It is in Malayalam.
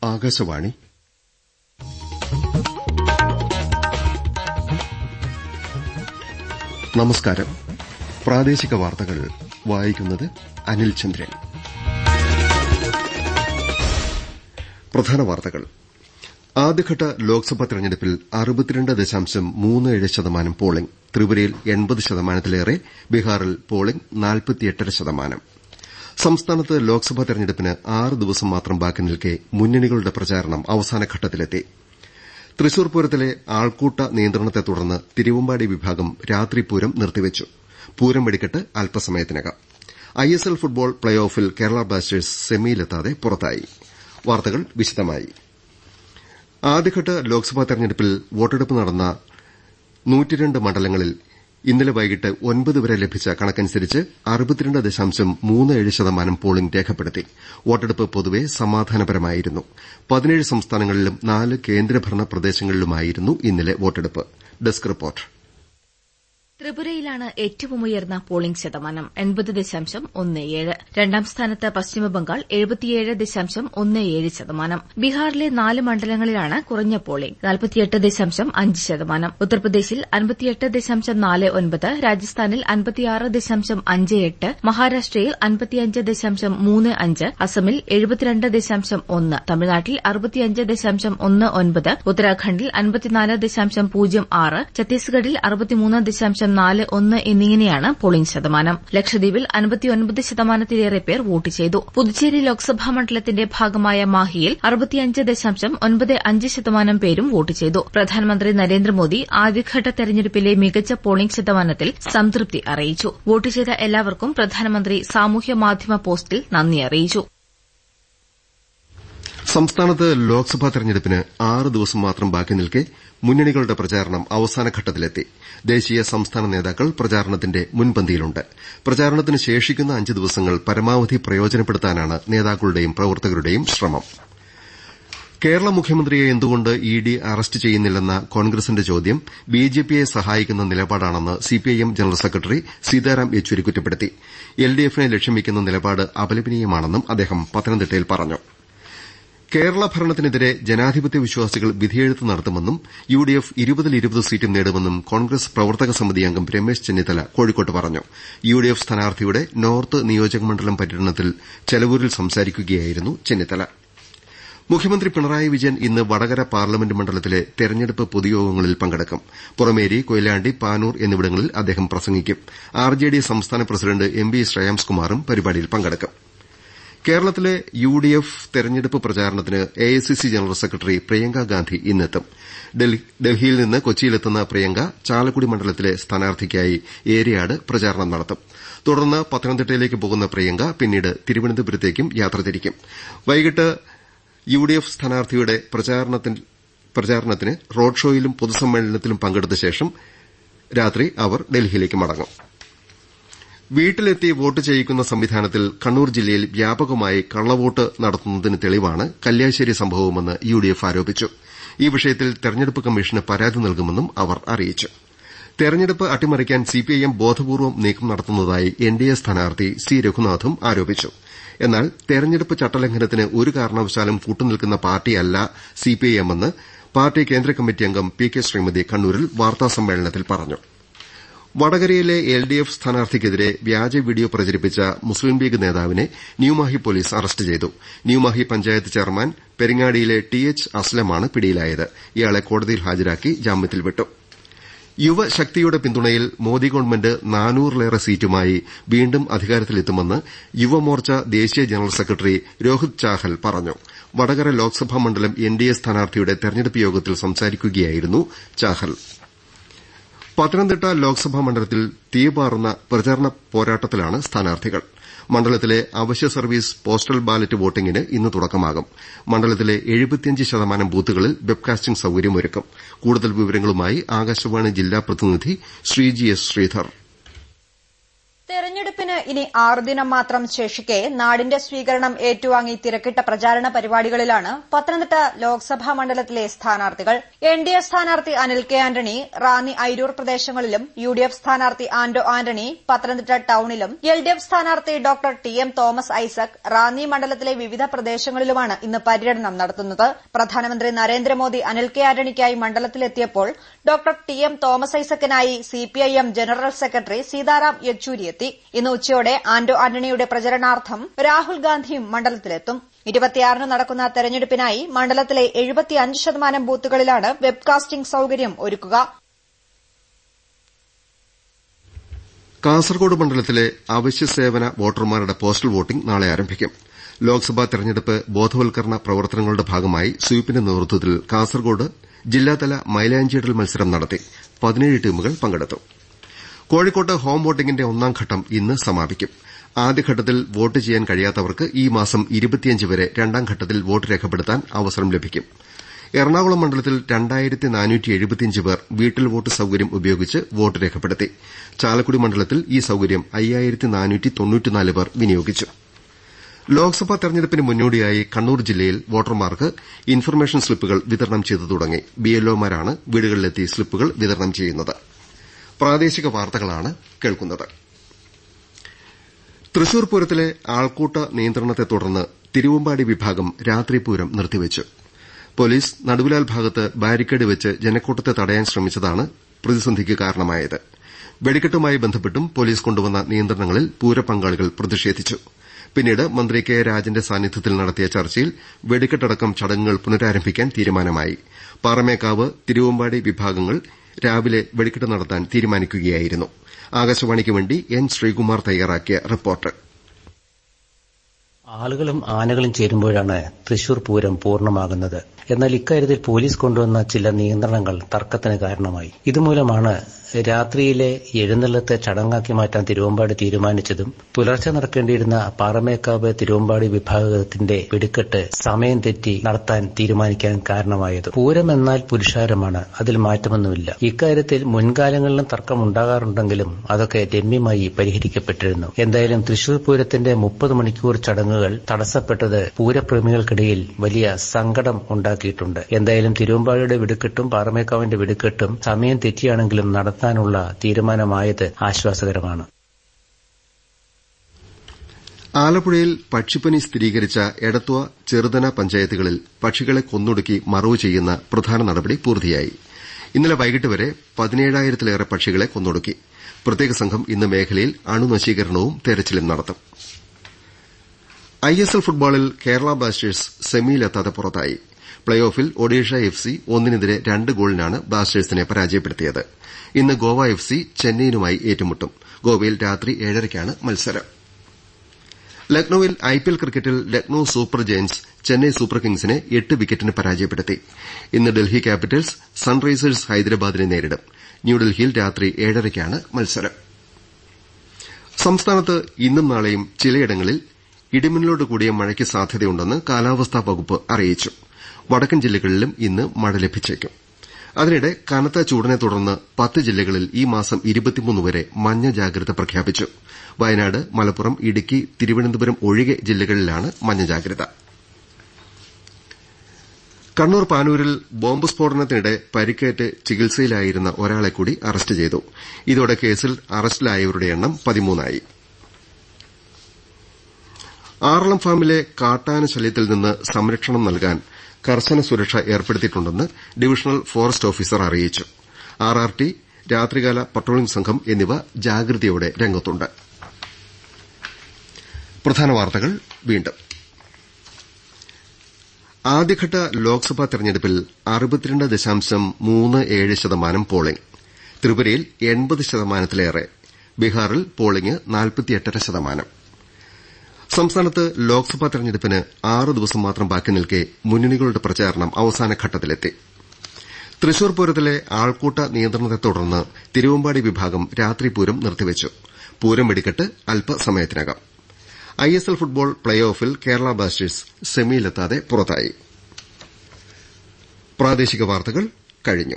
ആകാശവാണി നമസ്കാരം പ്രാദേശിക വാർത്തകൾ വായിക്കുന്നത് അനിൽ ചന്ദ്രൻ പ്രധാന വാർത്തകൾ ആദ്യഘട്ട ലോക്സഭാ തെരഞ്ഞെടുപ്പിൽ അറുപത്തിരണ്ട് ദശാംശം മൂന്ന് ഏഴ് ശതമാനം പോളിംഗ് ത്രിപുരയിൽ എൺപത് ശതമാനത്തിലേറെ ബീഹാറിൽ പോളിംഗ് നാൽപ്പത്തിയെട്ടര ശതമാനം സംസ്ഥാനത്ത് ലോക്സഭാ തെരഞ്ഞെടുപ്പിന് ആറ് ദിവസം മാത്രം ബാക്കി നിൽക്കെ മുന്നണികളുടെ പ്രചാരണം അവസാനഘട്ടത്തിലെത്തി തൃശൂർ പൂരത്തിലെ ആൾക്കൂട്ട നിയന്ത്രണത്തെ തുടർന്ന് തിരുവമ്പാടി വിഭാഗം രാത്രി പൂരം നിർത്തിവച്ചു പൂരം വെടിക്കെട്ട് അല്പസമയത്തിനകം ഐഎസ്എൽ ഫുട്ബോൾ പ്ലേ ഓഫിൽ കേരള ബ്ലാസ്റ്റേഴ്സ് സെമിയിലെത്താതെ പുറത്തായി വാർത്തകൾ വിശദമായി ആദ്യഘട്ട ലോക്സഭാ തെരഞ്ഞെടുപ്പിൽ വോട്ടെടുപ്പ് നടന്ന മണ്ഡലങ്ങളിൽ ഇന്നലെ വൈകിട്ട് ഒൻപത് വരെ ലഭിച്ച കണക്കനുസരിച്ച് അറുപത്തിരണ്ട് ദശാംശം മൂന്ന് ഏഴ് ശതമാനം പോളിംഗ് രേഖപ്പെടുത്തി വോട്ടെടുപ്പ് പൊതുവെ സമാധാനപരമായിരുന്നു പതിനേഴ് സംസ്ഥാനങ്ങളിലും നാല് കേന്ദ്രഭരണ പ്രദേശങ്ങളിലുമായിരുന്നു ഇന്നലെ വോട്ടെടുപ്പ് ഡെസ്ക് റിപ്പോർട്ട് ത്രിപുരയിലാണ് ഏറ്റവും ഉയർന്ന പോളിംഗ് ശതമാനം എൺപത് ദശാംശം ഒന്ന് ഏഴ് രണ്ടാം സ്ഥാനത്ത് പശ്ചിമബംഗാൾ എഴുപത്തിയേഴ് ദശാംശം ഒന്ന് ഏഴ് ശതമാനം ബീഹാറിലെ നാല് മണ്ഡലങ്ങളിലാണ് കുറഞ്ഞ പോളിംഗ് നാൽപ്പത്തിയെട്ട് ദശാംശം അഞ്ച് ശതമാനം ഉത്തർപ്രദേശിൽ അൻപത്തിയെട്ട് ദശാംശം നാല് ഒൻപത് രാജസ്ഥാനിൽ അൻപത്തിയാറ് ദശാംശം അഞ്ച് എട്ട് മഹാരാഷ്ട്രയിൽ അൻപത്തിയഞ്ച് ദശാംശം മൂന്ന് അഞ്ച് അസമിൽ എഴുപത്തിരണ്ട് ദശാംശം ഒന്ന് തമിഴ്നാട്ടിൽ അറുപത്തിയഞ്ച് ദശാംശം ഒന്ന് ഒൻപത് ഉത്തരാഖണ്ഡിൽ അൻപത്തിനാല് ദശാംശം പൂജ്യം ആറ് ഛത്തീസ്ഗഡിൽ അറുപത്തിമൂന്ന് ദശാംശം നാല് ഒന്ന് എന്നിങ്ങനെയാണ് പോളിംഗ് ശതമാനം ലക്ഷദ്വീപിൽ അൻപത്തിയൊൻപത് ശതമാനത്തിലേറെ പേർ വോട്ട് ചെയ്തു പുതുച്ചേരി ലോക്സഭാ മണ്ഡലത്തിന്റെ ഭാഗമായ മാഹിയിൽ അറുപത്തിയഞ്ച് ദശാംശം ഒൻപത് അഞ്ച് ശതമാനം പേരും വോട്ട് ചെയ്തു പ്രധാനമന്ത്രി നരേന്ദ്രമോദി ആദ്യഘട്ട തെരഞ്ഞെടുപ്പിലെ മികച്ച പോളിംഗ് ശതമാനത്തിൽ സംതൃപ്തി അറിയിച്ചു വോട്ട് ചെയ്ത എല്ലാവർക്കും പ്രധാനമന്ത്രി സാമൂഹ്യ മാധ്യമ പോസ്റ്റിൽ നന്ദി അറിയിച്ചു സംസ്ഥാനത്ത് ലോക്സഭാ തെരഞ്ഞെടുപ്പിന് ആറ് ദിവസം മാത്രം ബാക്കി നിൽക്കെ മുന്നണികളുടെ പ്രചാരണം അവസാനഘട്ടത്തിലെത്തി ദേശീയ സംസ്ഥാന നേതാക്കൾ പ്രചാരണത്തിന്റെ മുൻപന്തിയിലുണ്ട് പ്രചാരണത്തിന് ശേഷിക്കുന്ന അഞ്ച് ദിവസങ്ങൾ പരമാവധി പ്രയോജനപ്പെടുത്താനാണ് നേതാക്കളുടെയും പ്രവർത്തകരുടെയും ശ്രമം കേരള മുഖ്യമന്ത്രിയെ എന്തുകൊണ്ട് ഇ ഡി അറസ്റ്റ് ചെയ്യുന്നില്ലെന്ന കോൺഗ്രസിന്റെ ചോദ്യം ബിജെപിയെ സഹായിക്കുന്ന നിലപാടാണെന്ന് CPIM general secretary Sitaram Yechury കുറ്റപ്പെടുത്തി എൽഡിഎഫിനെ ലക്ഷ്യം വയ്ക്കുന്ന നിലപാട് അപലപനീയമാണെന്നും അദ്ദേഹം പത്തനംതിട്ടയിൽ പറഞ്ഞു കേരള ഭരണത്തിനെതിരെ ജനാധിപത്യ വിശ്വാസികൾ വിധിയെഴുത്ത് നടത്തുമെന്നും യുഡിഎഫ് ഇരുപതിൽ ഇരുപത് സീറ്റും നേടുമെന്നും കോൺഗ്രസ് പ്രവർത്തക സമിതി അംഗം രമേശ് ചെന്നിത്തല കോഴിക്കോട്ട് പറഞ്ഞു യുഡിഎഫ് സ്ഥാനാർത്ഥിയുടെ നോർത്ത് നിയോജകമണ്ഡലം പര്യടനത്തിൽ ചെലവൂരിൽ സംസാരിക്കുകയായിരുന്നു ചെന്നിത്തല മുഖ്യമന്ത്രി പിണറായി വിജയൻ ഇന്ന് വടകര പാർലമെന്റ് മണ്ഡലത്തിലെ തെരഞ്ഞെടുപ്പ് പൊതുയോഗങ്ങളിൽ പങ്കെടുക്കും പുറമേരി കൊയിലാണ്ടി പാനൂർ എന്നിവിടങ്ങളിൽ അദ്ദേഹം പ്രസംഗിക്കും ആർജെഡി സംസ്ഥാന പ്രസിഡന്റ് എം വി ശ്രേയാംസ്കുമാറും പരിപാടിയിൽ പങ്കെടുക്കും കേരളത്തിലെ യുഡിഎഫ് തെരഞ്ഞെടുപ്പ് പ്രചാരണത്തിന് AICC general secretary Priyanka Gandhi ഇന്നെത്തും ഡൽഹിയിൽ നിന്ന് കൊച്ചിയിലെത്തുന്ന പ്രിയങ്ക ചാലക്കുടി മണ്ഡലത്തിലെ സ്ഥാനാർത്ഥിക്കായി ഏരിയാട് പ്രചാരണം നടത്തും തുടർന്ന് പത്തനംതിട്ടയിലേക്ക് പോകുന്ന പ്രിയങ്ക പിന്നീട് തിരുവനന്തപുരത്തേക്കും യാത്ര തിരിക്കും വൈകിട്ട് യുഡിഎഫ് സ്ഥാനാർത്ഥിയുടെ പ്രചാരണത്തിന് റോഡ് ഷോയിലും പൊതുസമ്മേളനത്തിലും പങ്കെടുത്ത ശേഷം രാത്രി അവർ ഡൽഹിയിലേക്ക് മടങ്ങും വീട്ടിലെത്തി വോട്ട് ചെയ്യിക്കുന്ന സംവിധാനത്തിൽ കണ്ണൂർ ജില്ലയിൽ വ്യാപകമായി കള്ളവോട്ട് നടത്തുന്നതിന് തെളിവാണ് കല്യാശ്ശേരി സംഭവമെന്ന് യുഡിഎഫ് ആരോപിച്ചു ഈ വിഷയത്തിൽ തെരഞ്ഞെടുപ്പ് കമ്മീഷന് പരാതി നൽകുമെന്നും അവർ അറിയിച്ചു തെരഞ്ഞെടുപ്പ് അട്ടിമറിക്കാൻ സിപിഐഎം ബോധപൂർവം നീക്കം നടത്തുന്നതായി എൻഡിഎ സ്ഥാനാർത്ഥി സി രഘുനാഥും ആരോപിച്ചു എന്നാൽ തെരഞ്ഞെടുപ്പ് ചട്ടലംഘനത്തിന് ഒരു കാരണവശാലും കൂട്ടുനിൽക്കുന്ന പാർട്ടിയല്ല സിപിഐഎമ്മെന്ന് പാർട്ടി കേന്ദ്ര കമ്മിറ്റി അംഗം പി കെ ശ്രീമതി കണ്ണൂരിൽ വാർത്താസമ്മേളനത്തിൽ പറഞ്ഞു വടകരയിലെ എൽഡിഎഫ് സ്ഥാനാർത്ഥിക്കെതിരെ വ്യാജ വീഡിയോ പ്രചരിപ്പിച്ച മുസ്ലിം ലീഗ് നേതാവിനെ ന്യൂമാഹി പോലീസ് അറസ്റ്റ് ചെയ്തു ന്യൂമാഹി പഞ്ചായത്ത് ചെയർമാൻ പെരിങ്ങാടിയിലെ ടി എച്ച് അസ്ലമാണ് പിടിയിലായത് ഇയാളെ കോടതിയിൽ ഹാജരാക്കി ജാമ്യത്തിൽ വിട്ടു യുവശക്തിയുടെ പിന്തുണയിൽ മോദി ഗവൺമെന്റ് നാനൂറിലേറെ സീറ്റുമായി വീണ്ടും അധികാരത്തിലെത്തുമെന്ന് യുവമോർച്ച ദേശീയ ജനറൽ സെക്രട്ടറി രോഹിത് ചാഹൽ പറഞ്ഞു വടകര ലോക്സഭാ മണ്ഡലം എൻഡിഎ സ്ഥാനാർത്ഥിയുടെ തെരഞ്ഞെടുപ്പ് യോഗത്തിൽ സംസാരിക്കുകയായിരുന്നു ചാഹൽ പത്തനംതിട്ട ലോക്സഭാ മണ്ഡലത്തിൽ തീപാറുന്ന പ്രചാരണ പോരാട്ടത്തിലാണ് സ്ഥാനാർത്ഥികൾ മണ്ഡലത്തിലെ അവശ്യ സർവീസ് പോസ്റ്റൽ ബാലറ്റ് വോട്ടിംഗിന് ഇന്ന് തുടക്കമാകും മണ്ഡലത്തിലെ ശതമാനം ബൂത്തുകളിൽ വെബ്കാസ്റ്റിംഗ് സൌകര്യമൊരുക്കും കൂടുതൽ വിവരങ്ങളുമായി ആകാശവാണി ജില്ലാ പ്രതിനിധി ശ്രീജി എസ് ശ്രീധർ തെരഞ്ഞെടുപ്പിന് ഇനി ആറു ദിനം മാത്രം ശേഷിക്കെ നാടിന്റെ സ്വീകരണം ഏറ്റുവാങ്ങി തിരക്കിട്ട പ്രചാരണ പരിപാടികളിലാണ് പത്തനംതിട്ട ലോക്സഭാ മണ്ഡലത്തിലെ സ്ഥാനാർത്ഥികൾ എൻ ഡി എ സ്ഥാനാർത്ഥി അനിൽ കെ ആന്റണി റാന്നി ഐരൂർ പ്രദേശങ്ങളിലും യു ഡി എഫ് സ്ഥാനാർത്ഥി ആന്റോ ആന്റണി പത്തനംതിട്ട ടൌണിലും എൽ ഡി എഫ് സ്ഥാനാർത്ഥി doctor T M Thomas Isaac Ranni മണ്ഡലത്തിലെ വിവിധ പ്രദേശങ്ങളിലുമാണ് ഇന്ന് പര്യടനം നടത്തുന്നത് പ്രധാനമന്ത്രി നരേന്ദ്രമോദി അനിൽ കെ ആന്റണിക്കായി മണ്ഡലത്തിലെത്തിയപ്പോൾ ഡോക്ടർ ടി എം തോമസ് ഐസക്കിനായി CPIM general secretary Sitaram Yechury എത്തി ഇന്ന് ഉച്ചയോടെ ആന്റോ ആന്റണിയുടെ പ്രചരണാർത്ഥം രാഹുൽ ഗാന്ധിയും മണ്ഡലത്തിലെത്തും ഇരുപത്തിയാറിന് നടക്കുന്ന തെരഞ്ഞെടുപ്പിനായി മണ്ഡലത്തിലെ എഴുപത്തിയഞ്ച് ശതമാനം ബൂത്തുകളിലാണ് വെബ്കാസ്റ്റിംഗ് സൌകര്യം ഒരുക്കുക കാസർകോട് മണ്ഡലത്തിലെ അവശ്യ സേവന വോട്ടർമാരുടെ പോസ്റ്റൽ വോട്ടിംഗ് നാളെ ആരംഭിക്കും ലോക്സഭാ തെരഞ്ഞെടുപ്പ് ബോധവൽക്കരണ പ്രവർത്തനങ്ങളുടെ ഭാഗമായി സ്വീപിന്റെ നേതൃത്വത്തിൽ കാസർകോട് ജില്ലാതല മൈലാഞ്ചിയിടൽ മത്സരം നടത്തി പതിനേഴ് ടീമുകൾ പങ്കെടുത്തു കോഴിക്കോട്ട് ഹോം വോട്ടിംഗിന്റെ ഒന്നാം ഘട്ടം ഇന്ന് സമാപിക്കും ആദ്യഘട്ടത്തിൽ വോട്ട് ചെയ്യാൻ കഴിയാത്തവർക്ക് ഈ മാസം വരെ രണ്ടാം ഘട്ടത്തിൽ വോട്ട് രേഖപ്പെടുത്താൻ അവസരം ലഭിക്കും എറണാകുളം മണ്ഡലത്തിൽ പേർ വീട്ടിൽ വോട്ട് സൌകര്യം ഉപയോഗിച്ച് വോട്ട് രേഖപ്പെടുത്തി ചാലക്കുടി മണ്ഡലത്തിൽ ഈ സൌകര്യം പേർ വിനിയോഗിച്ചു ലോക്സഭാ തെരഞ്ഞെടുപ്പിന് മുന്നോടിയായി കണ്ണൂർ ജില്ലയിൽ വോട്ടർമാർക്ക് ഇൻഫർമേഷൻ സ്ലിപ്പുകൾ വിതരണം ചെയ്തു തുടങ്ങി ബിഎൽഒമാരാണ് വീടുകളിലെത്തി സ്ലിപ്പുകൾ വിതരണം ചെയ്യുന്നത് പ്രാദേശിക വാർത്തകളാണ് കേൾക്കുന്നത് തൃശൂർ പൂരത്തിലെ ആൾക്കൂട്ട നിയന്ത്രണത്തെ തുടർന്ന് തിരുവമ്പാടി വിഭാഗം രാത്രിപൂരം നിർത്തിവച്ചു പോലീസ് നടുവിലാൽ ഭാഗത്ത് ബാരിക്കേഡ് വെച്ച് ജനക്കൂട്ടത്തെ തടയാൻ ശ്രമിച്ചതാണ് പ്രതിസന്ധിക്ക് കാരണമായത് വെടിക്കെട്ടുമായി ബന്ധപ്പെട്ടും പോലീസ് കൊണ്ടുവന്ന നിയന്ത്രണങ്ങളിൽ പൂരപങ്കാളികൾ പ്രതിഷേധിച്ചു പിന്നീട് മന്ത്രി കെ രാജന്റെ സാന്നിധ്യത്തിൽ നടത്തിയ ചർച്ചയിൽ വെടിക്കെട്ടടക്കം ചടങ്ങുകൾ പുനരാരംഭിക്കാൻ തീരുമാനമായി പാറമേക്കാവ് തിരുവമ്പാടി വിഭാഗങ്ങൾ രാവിലെ വെടിക്കെട്ട് നടത്താൻ തീരുമാനിക്കുകയായിരുന്നു ആകാശവാണിക്ക് വേണ്ടി എൻ ശ്രീകുമാർ തയ്യാറാക്കിയ റിപ്പോർട്ട് ആളുകളും ആനകളും ചേരുമ്പോഴാണ് തൃശൂർ പൂരം പൂർണ്ണമാകുന്നത് എന്നാൽ ഇക്കാര്യത്തിൽ പോലീസ് കൊണ്ടുവന്ന ചില നിയന്ത്രണങ്ങൾ തർക്കത്തിന് കാരണമായി ഇതുമൂലമാണ് രാത്രിയിലെ എഴുന്നള്ളത്തെ ചടങ്ങാക്കി മാറ്റാൻ തിരുവമ്പാടി തീരുമാനിച്ചതും പുലർച്ചെ നടക്കേണ്ടിയിരുന്ന പാറമേക്കാവ് തിരുവമ്പാടി വിഭാഗത്തിന്റെ വെടിക്കെട്ട് സമയം തെറ്റി നടത്താൻ തീരുമാനിക്കാൻ കാരണമായത് പൂരം എന്നാൽ പുരുഷാരമാണ് അതിൽ മാറ്റമൊന്നുമില്ല ഇക്കാര്യത്തിൽ മുൻകാലങ്ങളിലും തർക്കം ഉണ്ടാകാറുണ്ടെങ്കിലും അതൊക്കെ രമ്യമായി പരിഹരിക്കപ്പെട്ടിരുന്നു എന്തായാലും തൃശൂർ പൂരത്തിന്റെ മുപ്പത് മണിക്കൂർ ചടങ്ങുകൾ തടസ്സപ്പെട്ടത് പൂരപ്രേമികൾക്കിടയിൽ വലിയ സങ്കടം ഉണ്ടാക്കിയിട്ടുണ്ട് എന്തായാലും തിരുവമ്പാടിയുടെ വെടിക്കെട്ടും പാറമേക്കാവിന്റെ വെടിക്കെട്ടും സമയം തെറ്റിയാണെങ്കിലും നടത്താനുള്ള തീരുമാനമായത് ആശ്വാസകരമാണ് ആലപ്പുഴയിൽ പക്ഷിപ്പനി സ്ഥിരീകരിച്ച എടത്വ ചെറുതന പഞ്ചായത്തുകളിൽ പക്ഷികളെ കൊന്നൊടുക്കി മറവ് ചെയ്യുന്ന പ്രധാന നടപടി പൂർത്തിയായി ഇന്നലെ വൈകിട്ട് വരെ പതിനേഴായിരത്തിലേറെ പക്ഷികളെ കൊന്നൊടുക്കി പ്രത്യേക സംഘം ഇന്ന് മേഖലയിൽ അണുനശീകരണവും തെരച്ചിലും നടത്തും ഐഎസ്എൽ ഫുട്ബോളിൽ കേരള ബ്ലാസ്റ്റേഴ്സ് സെമിയിലെത്താതെ പുറത്തായി പ്ലേ ഓഫിൽ ഒഡീഷ എഫ് സി ഒന്നിനെതിരെ രണ്ട് ഗോളിനാണ് ബ്ലാസ്റ്റേഴ്സിനെ പരാജയപ്പെടുത്തിയത് ഇന്ന് ഗോവ എഫ് സി ചെന്നൈയിനുമായി ഏറ്റുമുട്ടും ഗോവയിൽ രാത്രി ഏഴരയ്ക്കാണ് മത്സരം ലക്നൌവിൽ ഐപിഎൽ ക്രിക്കറ്റിൽ Lucknow super giants Chennai super കിങ്സിനെ എട്ട് വിക്കറ്റിന് പരാജയപ്പെടുത്തി ഇന്ന് ഡൽഹി ക്യാപിറ്റൽസ് സൺറൈസേഴ്സ് ഹൈദരാബാദിനെ നേരിടും ന്യൂഡൽഹിയിൽ രാത്രി ഏഴരയ്ക്കാണ് മത്സരം സംസ്ഥാനത്ത് ഇന്നും നാളെയും ചിലയിടങ്ങളിൽ ഇടിമിന്നലോട് കൂടിയ മഴയ്ക്ക് സാധ്യതയുണ്ടെന്ന് കാലാവസ്ഥാ വകുപ്പ് അറിയിച്ചു വടക്കൻ ജില്ലകളിലും ഇന്ന് മഴ ലഭിച്ചേക്കും അതിനിടെ കനത്ത ചൂടിനെ തുടർന്ന് പത്ത് ജില്ലകളിൽ ഈ മാസം വരെ മഞ്ഞ ജാഗ്രത പ്രഖ്യാപിച്ചു വയനാട് മലപ്പുറം ഇടുക്കി തിരുവനന്തപുരം ഒഴികെ ജില്ലകളിലാണ് മഞ്ഞ ജാഗ്രത കണ്ണൂർ പാനൂരിൽ ബോംബ് സ്ഫോടനത്തിനിടെ പരിക്കേറ്റ് ചികിത്സയിലായിരുന്ന ഒരാളെ കൂടി അറസ്റ്റ് ചെയ്തു ഇതോടെ കേസിൽ അറസ്റ്റിലായവരുടെ എണ്ണം പതിമൂന്നായി ആറളം ഫാമിലെ കാട്ടാന ശല്യത്തിൽ നിന്ന് സംരക്ഷണം നൽകാൻ കർശന സുരക്ഷ ഏർപ്പെടുത്തിയിട്ടുണ്ടെന്ന് ഡിവിഷണൽ ഫോറസ്റ്റ് ഓഫീസർ അറിയിച്ചു ആർആർടി രാത്രികാല പട്രോളിംഗ് സംഘം എന്നിവ ജാഗ്രതയോടെ രംഗത്തുണ്ട് പ്രധാന വാർത്തകൾ വീണ്ടും ആദ്യഘട്ട ലോക്സഭാ തെരഞ്ഞെടുപ്പിൽ അറുപത്തിരണ്ട് ദശാംശം മൂന്ന് ഏഴ് ശതമാനം പോളിംഗ് ത്രിപുരയിൽ എൺപത് ശതമാനത്തിലേറെ ബീഹാറിൽ പോളിംഗ് നാൽപ്പത്തിയെട്ടര ശതമാനം സംസ്ഥാനത്ത് ലോക്സഭാ തെരഞ്ഞെടുപ്പിന് ആറ് ദിവസം മാത്രം ബാക്കി നിൽക്കെ മുന്നണികളുടെ പ്രചാരണം അവസാനഘട്ടത്തിലെത്തി തൃശൂർ പൂരത്തിലെ ആൾക്കൂട്ട നിയന്ത്രണത്തെ തുടർന്ന് തിരുവമ്പാടി വിഭാഗം രാത്രിപൂരം നിർത്തിവച്ചു പൂരം വെടിക്കെട്ട് അല്പസമയത്തിനകം ഐഎസ്എൽ ഫുട്ബോൾ പ്ലേ ഓഫിൽ കേരള ബ്ലാസ്റ്റേഴ്സ് സെമിയിലെത്താതെ പുറത്തായി പ്രാദേശിക വാർത്തകൾ കഴിഞ്ഞു